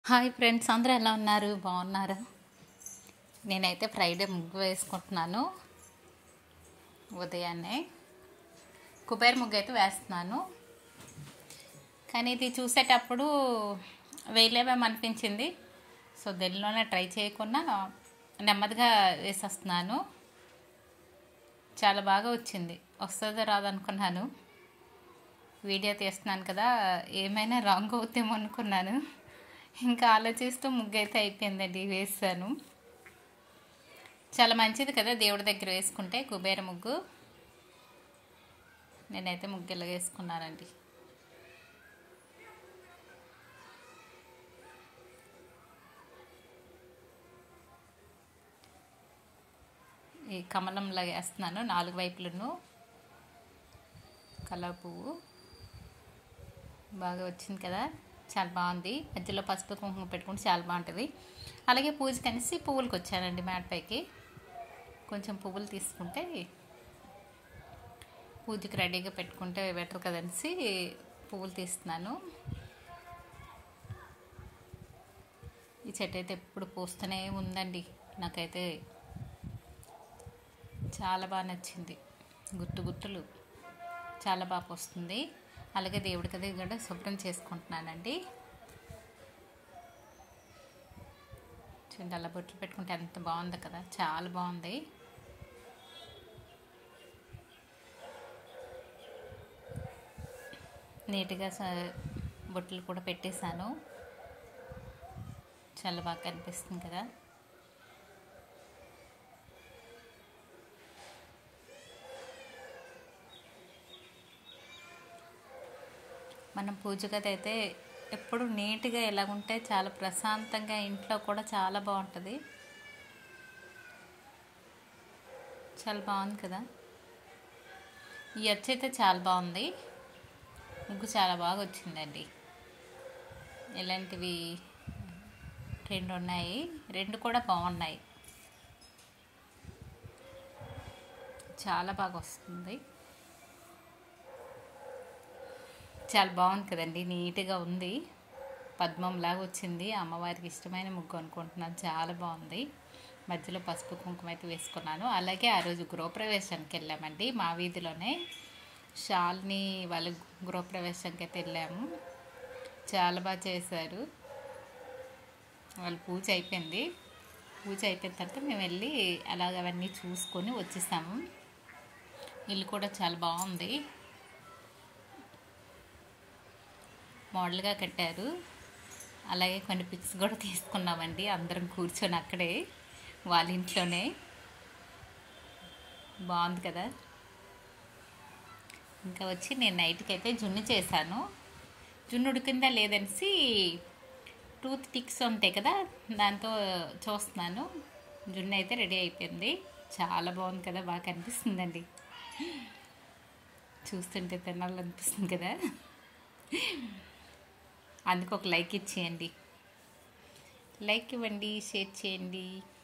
hi friends అందరూ ఎలా ఉన్నారు బాగున్నారా నేనైతే ఫ్రైడే ముగ్గు వేసుకుంటున్నాను ఉదయాన్నే కుబేర ముగ్గు అయితే వేస్తున్నాను కానీ ఇది చూసేటప్పుడు వేయలేమేమో అనిపించింది సో దీనిలోనే ట్రై చేయకుండా నెమ్మదిగా వేసేస్తున్నాను చాలా బాగా వచ్చింది వస్తుందో రాదనుకున్నాను వీడియో తీస్తున్నాను కదా ఏమైనా రాంగ్ అవుతామో అనుకున్నాను ఇంకా ఆలోచిస్తూ ముగ్గు అయితే అయిపోయిందండి వేసాను చాలా మంచిది కదా దేవుడి దగ్గర వేసుకుంటే కుబేర ముగ్గు నేనైతే ముగ్గు ఇలా వేసుకున్నానండి ఈ కమలంలా వేస్తున్నాను నాలుగు వైపులను కలర్ పువ్వు బాగా వచ్చింది కదా చాలా బాగుంది మధ్యలో పసుపు కుంకుమ పెట్టుకుంటే చాలా బాగుంటుంది అలాగే పూజ కనేసి పువ్వులకి వచ్చానండి మ్యాట్ పైకి కొంచెం పువ్వులు తీసుకుంటే పూజకి రెడీగా పెట్టుకుంటే బెటర్ కదనేసి పువ్వులు తీస్తున్నాను ఈ చెట్టు అయితే ఎప్పుడు పూస్తూనే ఉందండి నాకైతే చాలా బాగా నచ్చింది గుట్టు గుట్టులు చాలా బాగా వస్తుంది అలాగే దేవుడికి అది కూడా శుభ్రం చేసుకుంటున్నానండి చూడండి అలా బొట్లు పెట్టుకుంటే ఎంత బాగుంది కదా చాలా బాగుంది నీట్గా బొట్లు కూడా పెట్టేశాను చాలా బాగా కనిపిస్తుంది కదా మనం పూజ గది అయితే ఎప్పుడు నీట్గా ఎలాగుంటే చాలా ప్రశాంతంగా ఇంట్లో కూడా చాలా బాగుంటుంది చాలా బాగుంది కదా ఈ అచ్చు అయితే చాలా బాగుంది ముగ్గు చాలా బాగా వచ్చిందండి ఇలాంటివి రెండు ఉన్నాయి రెండు కూడా బాగున్నాయి చాలా బాగా వస్తుంది చాలా బాగుంది కదండి నీట్గా ఉంది పద్మంలాగా వచ్చింది అమ్మవారికి ఇష్టమైన ముగ్గు అనుకుంటున్నాను చాలా బాగుంది మధ్యలో పసుపు కుంకుమ అయితే వేసుకున్నాను అలాగే ఆ రోజు గృహప్రవేశానికి వెళ్ళామండి మా వీధిలోనే షాల్ని వాళ్ళ గృహప్రవేశానికి అయితే వెళ్ళాము చాలా బాగా చేశారు వాళ్ళు పూజ అయిపోయింది పూజ అయిపోయిన తర్వాత మేము వెళ్ళి అలాగ అవన్నీ చూసుకొని వచ్చేసాము ఇల్లు కూడా చాలా బాగుంది మోడల్గా కట్టారు అలాగే కొన్ని పిక్స్ కూడా తీసుకున్నామండి అందరం కూర్చొని అక్కడే వాళ్ళ ఇంట్లోనే బాగుంది కదా ఇంకా వచ్చి నేను నైట్కి అయితే జున్ను చేశాను జున్ను ఉడికిందా లేదనేసి టూత్ టిక్స్ ఉంటాయి కదా దాంతో చూస్తున్నాను జున్ను అయితే రెడీ అయిపోయింది చాలా బాగుంది కదా బాగా కనిపిస్తుందండి చూస్తుంటే తినాలనిపిస్తుంది కదా అందుకు ఒక లైక్ ఇచ్చేయండి లైక్ ఇవ్వండి షేర్ చేయండి